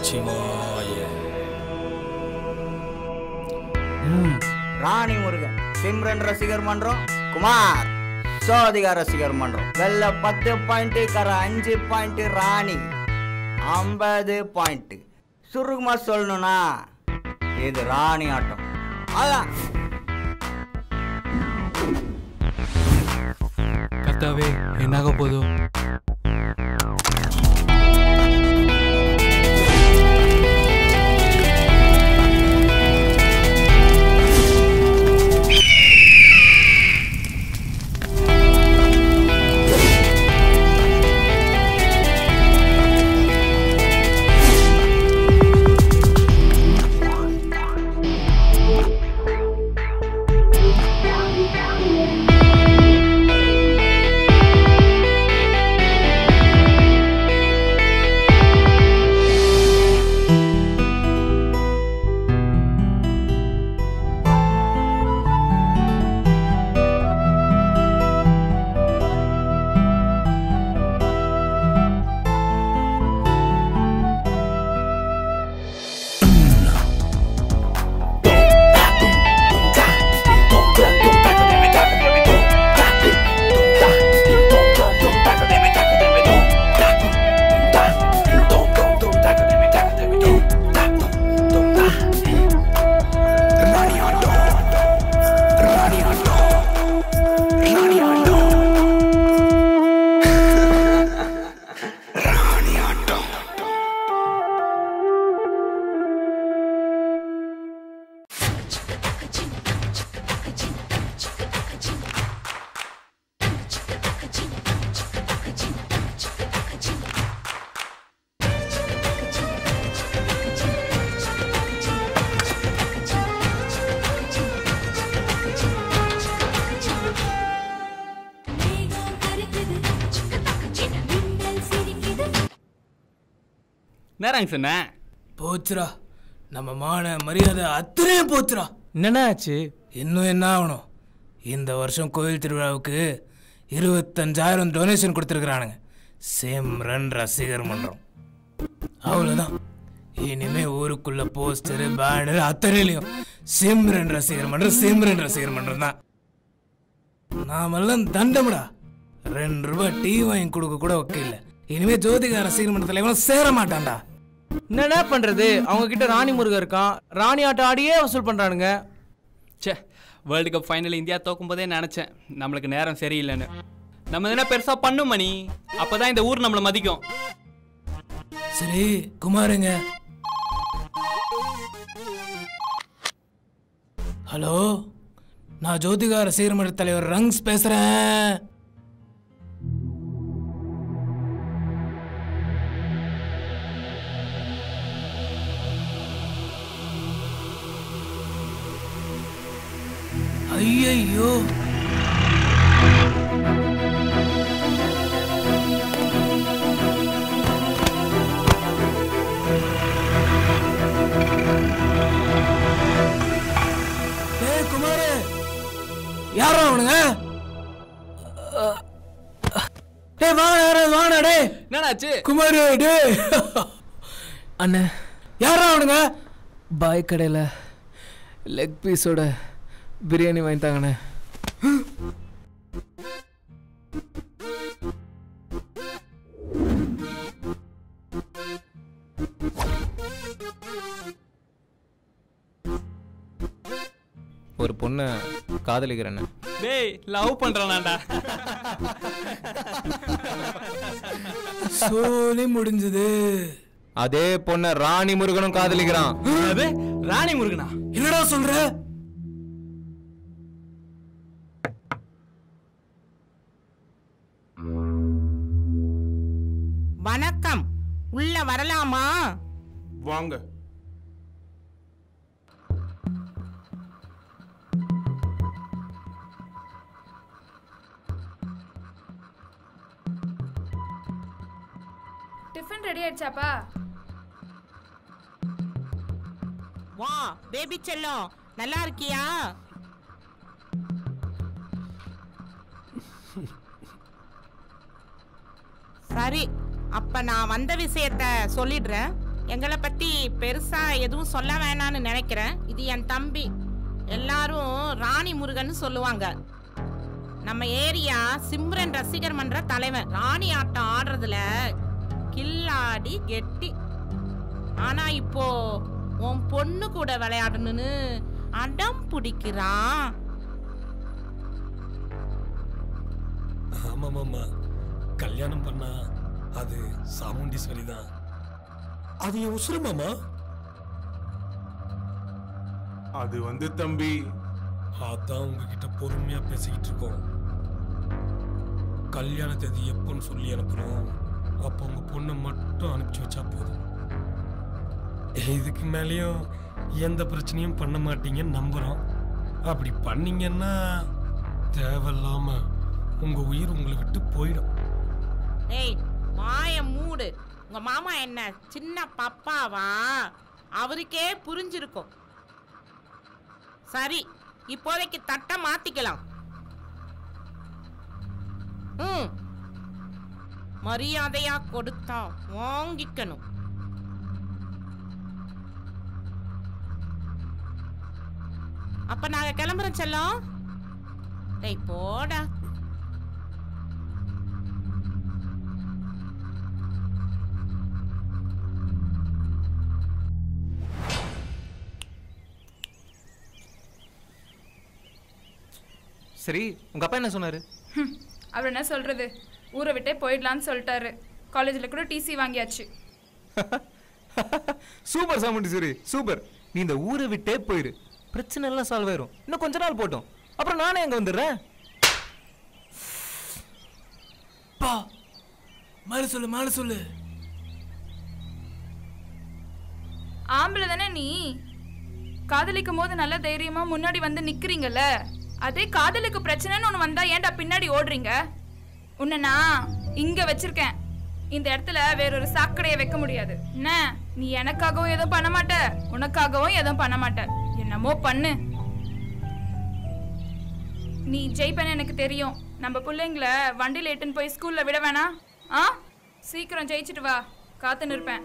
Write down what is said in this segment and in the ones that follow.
நமச்சிவாய ராணி முருகன் சிம்ரன் ரசிகர் மன்றம் குமார் சோதிகா ரசிகர் மன்றம் வெள்ள பத்து பாயிண்ட் கர அஞ்சு பாயிண்ட் ராணி ஐம்பது பாயிண்ட் சுருக்கமா சொல்லணும்னா இது ராணி ஆட்டம் அதான் கர்த்தாவே என்னாக போதும் மேகம் கருக்குது மின்னல் சிரிக்குது நேராங்க சொன்ன போச்சுடா நம்ம மான மரியாதை அத்தனையும் போச்சுடா என்னண்ணா ஆச்சு இன்னும் என்ன ஆகணும் இந்த வருஷம் கோயில் திருவிழாவுக்கு இருபத்தஞ்சாயிரம் டொனேஷன் கொடுத்துருக்குறானுங்க சிம்ரன் ரசிகர் மன்றம் அவ்வளோதான் இனிமே ஊருக்குள்ள போஸ்டர் பேனர் அத்தனையிலையும் சிம்ரன் ரசிகர் மன்றம் சிம்ரன் ரசிகர் மன்றம் தான் நாமெல்லாம் தண்டமுடா ரெண்டு ரூபாய் டீ வாங்கி கொடுக்க கூட வைக்கல இனிமே ஜோதிகா ரசிகர் மன்றத்தில் இவனும் சேர மாட்டான்டா என்னடா பண்றது அவங்க கிட்ட ராணி முருகன் இருக்கான் ராணி ஆட்டம் ஆடியே வசூல் பண்றானுங்க ச்சே வேர்ல்டு கப் ஃபைனல் இந்தியா தோக்கும் போதே நினச்சேன் நம்மளுக்கு நேரம் சரியில்லைன்னு நம்ம என்ன பெருசாக பண்ணும் மணி அப்பதான் இந்த ஊர் நம்மளை மதிக்கும் சரி குமாருங்க ஹலோ நான் ஜோதிகா ரசிகர் மன்ற தலைவர் ரங்ஸ் பேசுறேன் ஐயையோ டேய் குமாரு யாரா அவனுங்க டேய் வாங்க யாராவது வாங்கடா டேய் என்னடாச்சு குமாரு டேய் அண்ணே யாரா அவனுங்க பாய் கடையில் லெக் பீஸோட பிரியாணி வாங்கி தாங்கண்ணே ஒரு பொண்ணை காதலிக்கிறேன்னு டேய் லவ் பண்றானாடா சோலி முடிஞ்சது அதே பொண்ணை ராணி முருகனும் காதலிக்கிறான் அது ராணி முருகனா என்னடா சொல்ற வணக்கம் உள்ள வரலாமா வாங்க டிஃபன் ரெடி ஆயிடுச்சாப்பா வா பேபி செல்லம் நல்லா இருக்கியா சரி அப்ப நான் வந்த விஷயத்த சொல்லிடுறேன் எங்களை பத்தி பெருசா எதுவும் சொல்ல வேணாம்னு நினைக்கிறேன் இது என் தம்பி எல்லாரும் ராணி முருகன் சொல்லுவாங்க நம்ம ஏரியா சிம்ரன் ரசிகர் மன்ற தலைவன் ராணி ஆட்டம் ஆடுறதுல கில்லாடி கெட்டி ஆனா இப்போ உன் பொண்ணு கூட விளையாடணும்னு அடம் பிடிக்கிறான் ஆமாமாம்மா கல்யாணம் பண்ணா அது சாமுண்டீஸ்வரி தான் அது என் உசுறு மாமா அது வந்து தம்பி அதான் உங்ககிட்ட பொறுமையா பேசிக்கிட்டு இருக்கோம் கல்யாண தேதி எப்போன்னு சொல்லி அனுப்புறோம் அப்போ உங்க பொண்ணை மட்டும் அனுப்பிச்சு வச்சா போதும் இதுக்கு மேலேயும் எந்த பிரச்சனையும் பண்ண மாட்டீங்கன்னு நம்புறோம் அப்படி பண்ணீங்கன்னா தேவையில்லாம உங்க உயிர் உங்களை விட்டு போயிடும் ஏய் வாய மூடு உங்க மாமா என்ன சின்ன பப்பாவா அவருக்கே புரிஞ்சிருக்கும் சரி இப்போதைக்கு தட்டை மாத்திக்கலாம் ம் மரியாதையா கொடுத்தா வாங்கிக்கணும் அப்ப நாங்க கிளம்புறோம் செல்லம் டேய் போடா சரி உங்க அப்பா என்ன சொன்னாரு ஹம், அவர் என்ன சொல்றது ஊரை விட்டே போயிடலான்னு சொல்லிட்டாரு காலேஜில் கூட டிசி வாங்கியாச்சு சூப்பர் சாமுண்டீஸ்வரி சூப்பர் நீ இந்த ஊரை விட்டே போயிரு பிரச்சனை எல்லாம் சால்வ் ஆயிரும் இன்னும் கொஞ்ச நாள் போட்டும் அப்புறம் நானே அங்க வந்துடுறேன் பா மாறு சொல்லு மாறு சொல்லு ஆம்பளை தானே நீ காதலிக்கும் போது நல்ல தைரியமா முன்னாடி வந்து நிக்கிறீங்கல்ல அதே காதலுக்கு பிரச்சனைன்னு ஒன்று வந்தா ஏன்டா பின்னாடி ஓடுறீங்க உன்னை நான் இங்க வச்சிருக்கேன் இந்த இடத்துல வேறொரு சாக்கடையை வைக்க முடியாது என்ன நீ எனக்காகவும் எதுவும் பண்ண மாட்ட உனக்காகவும் எதுவும் பண்ண மாட்ட என்னமோ பண்ணு நீ ஜெயிப்பேன்னு எனக்கு தெரியும் நம்ம பிள்ளைங்கள வண்டியில் எட்டுன்னு போய் ஸ்கூல்ல விட வேணாம் ஆ சீக்கிரம் ஜெயிச்சிட்டு வா காத்து நிற்பேன்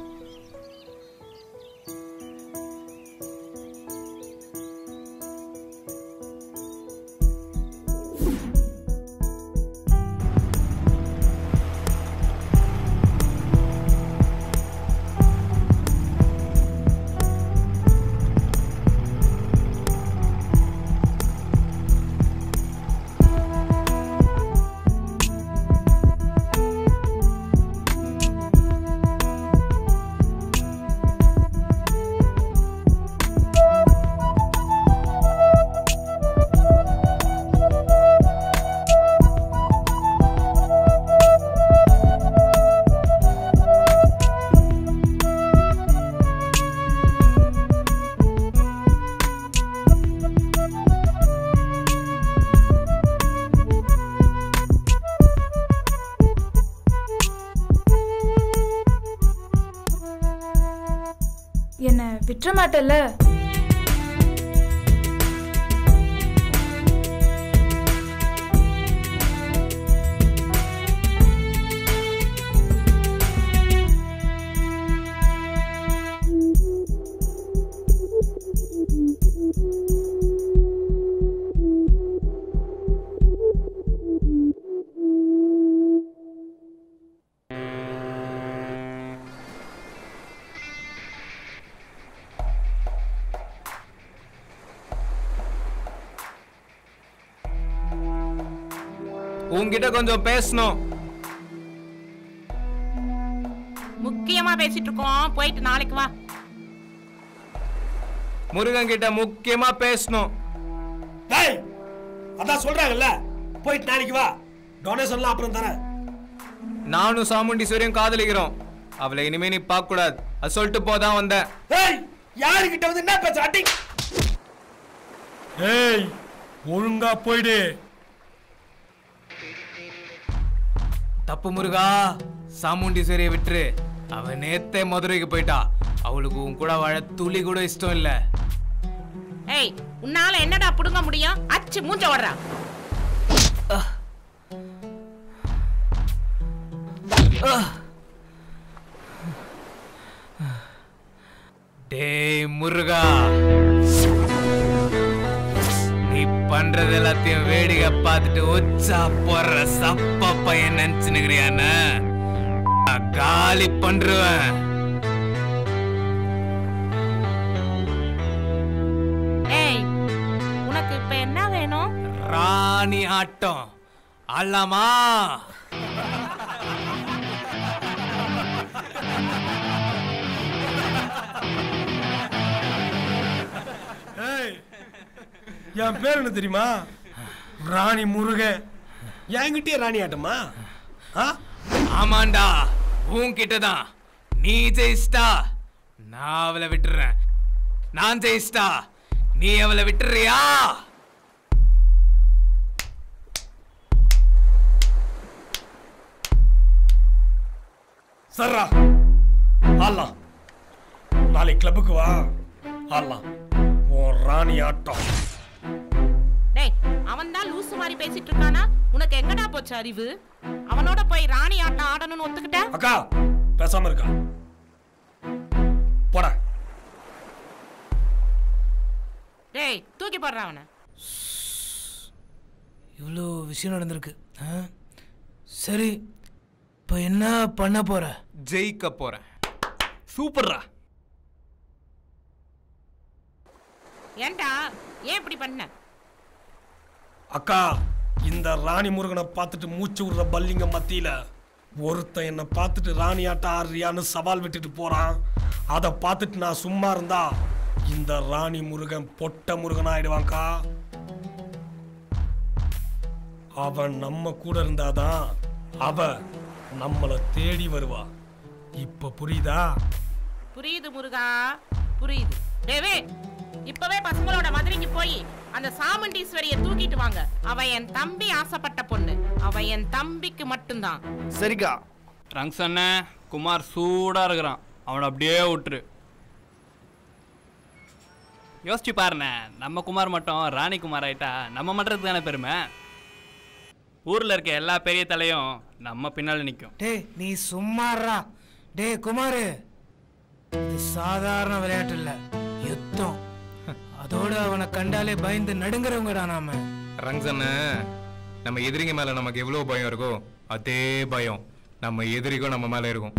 என்ன விட்டுற மாட்டல்ல உன்கிட்ட கொஞ்சம் பேசணும் முக்கியமா பேசிட்டு இருக்கோம் போயிட்டு நாளைக்கு வா முருகன் கிட்ட முக்கியமா பேசணும் டேய் அதான் சொல்றாங்கல்ல போயிட்டு நாளைக்கு வா டொனேஷன்லாம் அப்புறம் தரேன் நானும் சாமுண்டீஸ்வரியும் காதலிக்கிறோம் அவளை இனிமே நீ பார்க்க கூடாது அது சொல்லிட்டு போதான் வந்தேன் ஏய் யாருகிட்ட வந்து என்ன பேசுற அடி ஏய் ஒழுங்கா போயிடு தப்பு முருகா சாமுண்டீஸ்வரியை விட்டுரு அவ நேத்தே மதுரைக்கு போயிட்டா அவளுக்கு உன் கூட வாழ துளி கூட இஷ்டம் இல்ல ஏய் உன்னால என்னடா புடுங்க முடியும் அச்சு மூஞ்ச வர்றா டேய் முருகா நீ பண்றது எல்லாத்தையும் வேடிக்கை பார்த்துட்டு உச்சா போடுற சப்ப பையன் நினைச்சுனுக்கிறியான்னு காலி பண்ருவேன் ஏய் உனக்கு இப்ப என்ன வேணும் ராணி ஆட்டம் ஆடலாமா ஏய் என் பேர் என்ன தெரியுமா ராணி முருகன் என்கிட்டயே ராணி ஆட்டமா ஆ ஆமாண்டா உன்கிட்ட தான் நீ ஜெயிச்சிட்டா நான் அவளை விட்டுறேன் நான் ஜெயிச்சிட்டா நீ அவளை விட்டுறியா சர்ரா ஆடலாம் நாளைக்கு கிளப்புக்கு வா ஆடலாம் உன் ராணி ஆட்டம் டேய் அவன் தான் லூசு மாதிரி பேசிட்டு இருக்கானா உனக்கு எங்கடா போச்சு அறிவு அவனோட போய் ராணி ஆட்டம் ஆடணும்னு ஒத்துக்கிட்ட அக்கா பேசாம இருக்கா போடா டேய் தூக்கி போடுறான் அவனை இவ்வளோ விஷயம் நடந்திருக்கு ஆ? சரி இப்போ என்ன பண்ண போற ஜெயிக்க போறேன் சூப்பர்ரா ஏன்டா ஏன் இப்படி பண்ண அக்கா இந்த ராணி முருகனை பார்த்துட்டு மூச்சு விடுற பல்லிங்க மத்தியில ஒருத்தன் என்னை பார்த்துட்டு ராணி ஆட்டம் ஆடுறியான்னு சவால் விட்டுட்டு போறான் அதை பார்த்துட்டு நான் சும்மா இருந்தா இந்த ராணி முருகன் பொட்ட முருகன் ஆயிடுவான்க்கா அவன் நம்ம கூட இருந்தாதான் அவ நம்மளை தேடி வருவா இப்ப புரியுதா புரியுது முருகா புரியுது டேவே இப்பவே பசங்களோட மதுரைக்கு போய் அந்த சாமுண்டீஸ்வரிய தூக்கிட்டு வாங்க அவ என் தம்பி ஆசைப்பட்ட பொண்ணு அவ என் தம்பிக்கு மட்டும்தான் சரிக்கா ரங்ஸ் அண்ணன் குமார் சூடா இருக்கிறான் அவனை அப்படியே விட்டுரு யோசிச்சு பாருண்ணே நம்ம குமார் மட்டும் ராணி குமார் ஆயிட்டா நம்ம மன்றத்துக்கு தானே பெருமை ஊர்ல இருக்க எல்லா பெரிய தலையும் நம்ம பின்னால நிற்கும் டேய் நீ சும்மாறா டேய் குமாரு இது சாதாரண விளையாட்டு இல்ல யுத்தம் அதோட அவனை கண்டாலே பயந்து நடுங்குறவங்கடா நாம ரங்சன் நம்ம எதிரிங்க மேல நமக்கு எவ்வளவு பயம் இருக்கோ அதே பயம் நம்ம எதிரிக்கும் நம்ம மேல இருக்கும்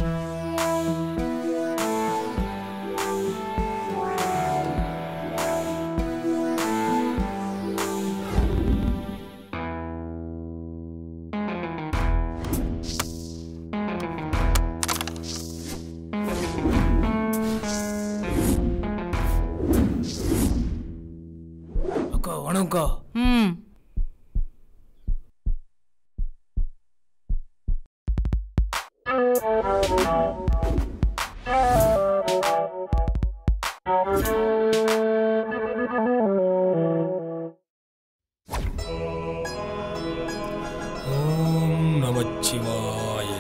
அக்கா வணக்கம்க்கா ம் ஓம் நமச்சிவாய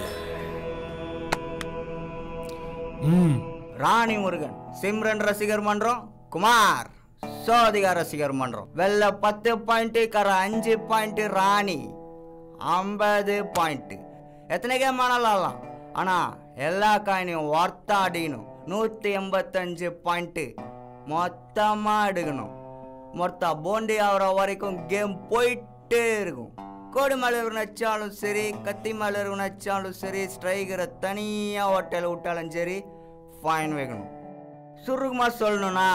ம் ராணி முருகன் சிம்ரன் ரசிகர் மன்றம் குமார் சோதிகா ரசிகர் மன்றம் வெள்ள பத்து பாயிண்ட் கர அஞ்சு பாயிண்ட் ராணி ஐம்பது பாயிண்ட் எத்தனை கேம் ஆனாலும் ஆடலாம் ஆனால் எல்லா காயினையும் ஒர்த்தா அடிக்கணும் நூற்றி எண்பத்தஞ்சு பாயிண்ட்டு மொத்தமாக எடுக்கணும் மொத்தம் போண்டி ஆகிற வரைக்கும் கேம் போயிட்டே இருக்கும் கோடு மேலே நச்சாலும் சரி கத்தி மேலே நச்சாலும் சரி ஸ்ட்ரைக்கரை தனியாக ஹோட்டல் விட்டாலும் சரி ஃபைன் வைக்கணும் சுருக்கமாக சொல்லணும்னா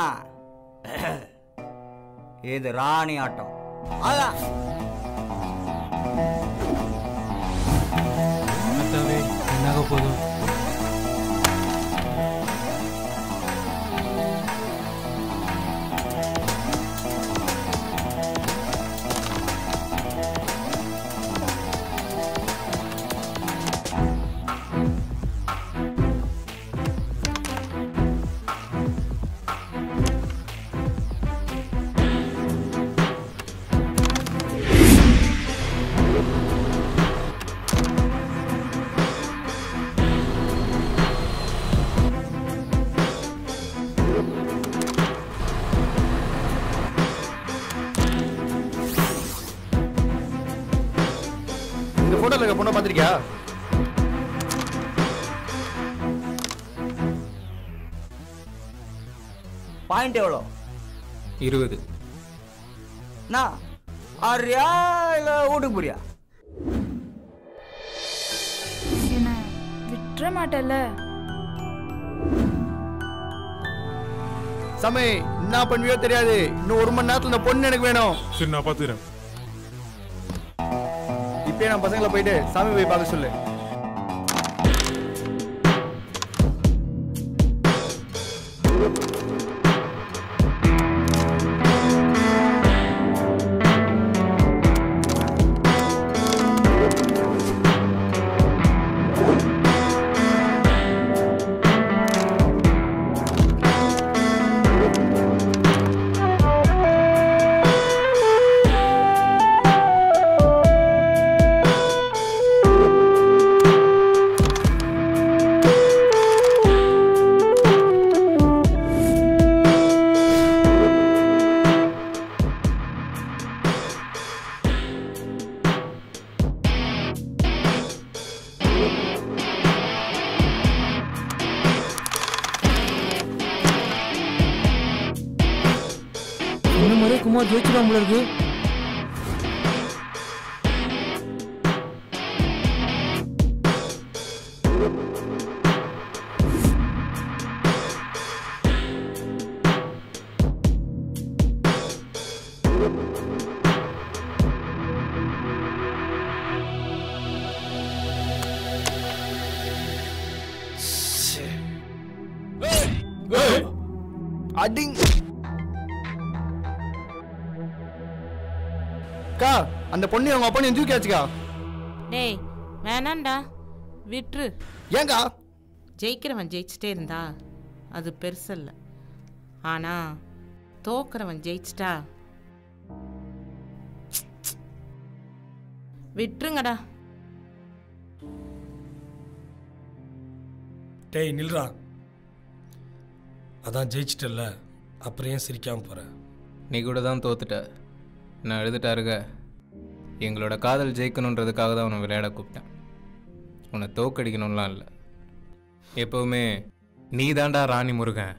இது ராணி ஆட்டம் அதான் என்னாக போதும் இந்த போட்டோல இருக்க பொண்ணை பாத்திருக்கியா பாயிண்ட் எவ்வளோ இருபது நான் ஆறியா இல்லை வீட்டுக்கு போறியா என்ன விட்டுற மாட்டல சமை என்ன பண்ணுவியோ தெரியாது இன்னும் ஒரு மணி நேரத்துல இந்த பொண்ணு எனக்கு வேணும் சரி நான் பார்த்துக்கிறேன் இப்பயே நான் பசங்களை போயிட்டு சாமி போய் பார்க்க சொல்லு இந்த மாதிரியே குமார் ஜெயிச்சிடும் போல இருக்கு அடிங் அக்கா அந்த பொண்ணு அவங்க அப்பா நீ தூக்கியாச்சுக்கா டேய் வேணாண்டா விட்டுரு ஏங்கா ஜெயிக்கிறவன் ஜெயிச்சிட்டே இருந்தா அது பெருசல்ல ஆனா தோக்குறவன் ஜெயிச்சிட்டா விட்டுருங்கடா டேய் நில்றா அதான் ஜெயிச்சிட்டல்ல அப்புறம் ஏன் சிரிக்காம போற நீ கூட தான் தோத்துட்ட நான் எழுதிட்டாருக எங்களோட காதல் ஜெயிக்கணுன்றதுக்காக தான் உன்னை விளையாட கூப்பிட்டேன் உன்னை தோக்கடிக்கணும்லாம் இல்லை எப்பவுமே நீ தாண்டா ராணி முருகன்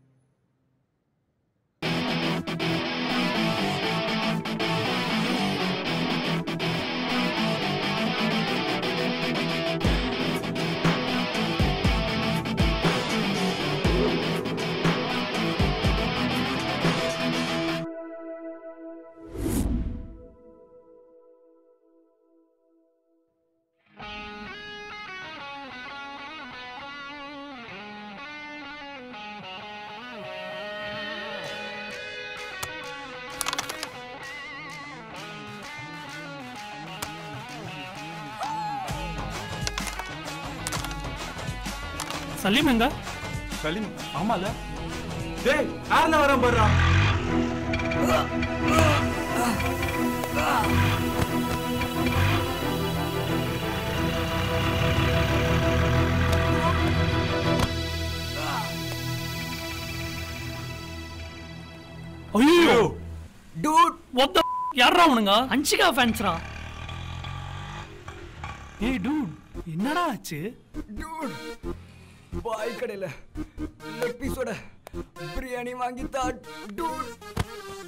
சலீம் எங்க சலீம் ஆமால டேய் யாருல வரான் பாடுறா ஐயோ டூட் வாட் தி யாரா அவனுங்க அன்ஷிகா ஃபேன்ஸ்ரா ஏய் டூட் என்னடா ஆச்சு டூட் பாய் கடையில் லெக் பீஸோட பிரியாணி வாங்கி தா டூட்